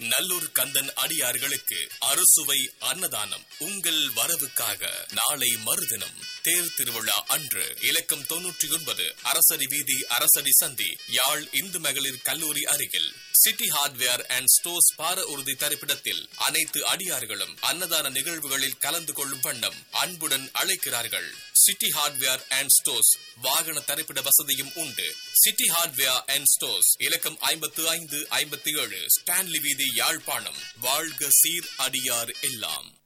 நல்லூர் கந்தன் அடியார்களுக்கு அறுசுவை அன்னதானம் உங்கள் வரவுக்காக நாளை மறுதினம் தேர் திருவிழா அன்று இலக்கம் தொன்னூற்றி ஒன்பது அரசடி வீதி அரசடி சந்தி யாழ் இந்து மகளிர் கல்லூரி அருகில் சிட்டி ஹார்ட்வேர் அண்ட் ஸ்டோர்ஸ் பார உறுதி தரிப்பிடத்தில் அனைத்து அடியார்களும் அன்னதான நிகழ்வுகளில் கலந்து கொள்ளும் வண்ணம் அன்புடன் அழைக்கிறார்கள் சிட்டி ஹார்ட்வேர் அண்ட் ஸ்டோர்ஸ் வாகன தரிப்பிட வசதியும் உண்டு சிட்டி ஹார்ட்வேர் அண்ட் ஸ்டோர்ஸ் இலக்கம் ஐம்பத்து ஐந்து ஐம்பத்தி ஏழு ஸ்டான்லி வீதி யாழ்ப்பாணம் வாழ்க சீர் அடியார் எல்லாம்